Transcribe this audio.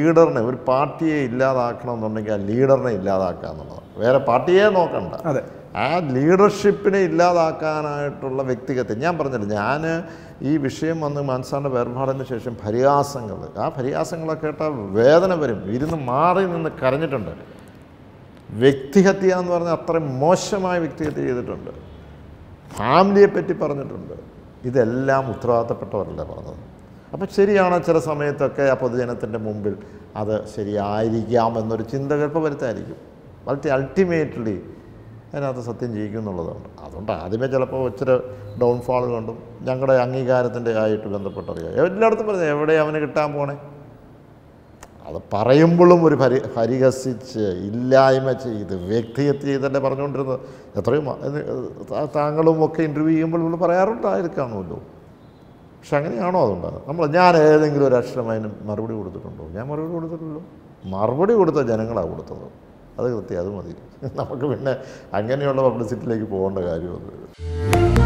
ലീഡറിനെ ഒരു പാർട്ടിയെ ഇല്ലാതാക്കണമെന്നുണ്ടെങ്കിൽ ആ ലീഡറിനെ ഇല്ലാതാക്കുക എന്നുള്ളത് വേറെ പാർട്ടിയെ നോക്കണ്ട അതെ ആ ലീഡർഷിപ്പിനെ ഇല്ലാതാക്കാനായിട്ടുള്ള വ്യക്തിഗത ഞാൻ പറഞ്ഞില്ല ഞാൻ ഈ വിഷയം വന്ന് മനസ്സാണ്ട് വേർപാടിന് ശേഷം പരിഹാസങ്ങൾ ആ പരിഹാസങ്ങളൊക്കെ കേട്ടാൽ വേദന വരും ഇരുന്ന് മാറി നിന്ന് കരഞ്ഞിട്ടുണ്ട് വ്യക്തിഹത്യ എന്ന് പറഞ്ഞാൽ അത്രയും മോശമായ വ്യക്തിഹത്യ ചെയ്തിട്ടുണ്ട് ഫാമിലിയെ പറ്റി പറഞ്ഞിട്ടുണ്ട് ഇതെല്ലാം ഉത്തരവാദിത്തപ്പെട്ടവരല്ലേ പറഞ്ഞത് അപ്പോൾ ശരിയാണ് ചില സമയത്തൊക്കെ ആ പൊതുജനത്തിൻ്റെ മുമ്പിൽ അത് ശരിയായിരിക്കാം എന്നൊരു ചിന്ത ചിലപ്പോൾ വരുത്തായിരിക്കും വളരെ അൾട്ടിമേറ്റ്ലി അതിനകത്ത് സത്യം ജയിക്കും എന്നുള്ളതുണ്ട് അതുകൊണ്ട് ആദ്യമേ ചിലപ്പോൾ ഇച്ചിരി ഡൗൺഫാൾ കണ്ടും ഞങ്ങളുടെ അംഗീകാരത്തിൻ്റെ ആയിട്ട് ബന്ധപ്പെട്ടറിയാം എല്ലായിടത്തും പറഞ്ഞു എവിടെ അവന് കിട്ടാൻ പോണേ അത് പറയുമ്പോഴും ഒരു പരി പരിഹസിച്ച് ഇല്ലായ്മ ചെയ്ത് വ്യക്തിഹത്യ ചെയ്തല്ലേ പറഞ്ഞുകൊണ്ടിരുന്നത് എത്രയും മ- ഇത് താ- താങ്കളും ഒക്കെ ഇൻ്റർവ്യൂ ചെയ്യുമ്പോൾ ഇവിടെ പറയാറുണ്ടായിരിക്കാണല്ലോ പക്ഷെ അങ്ങനെയാണോ അതുണ്ടാകുന്നത് നമ്മൾ ഞാൻ ഏതെങ്കിലും ഒരു അക്ഷരം അതിന് മറുപടി കൊടുത്തിട്ടുണ്ടോ ഞാൻ മറുപടി കൊടുത്തിട്ടില്ലല്ലോ മറുപടി കൊടുത്ത ജനങ്ങളാണ് കൊടുത്തത് അത് കൃത്യം അത് മതി നമുക്ക് പിന്നെ അങ്ങനെയുള്ള പബ്ലിസിറ്റിയിലേക്ക് പോകേണ്ട കാര്യമൊന്നുമില്ല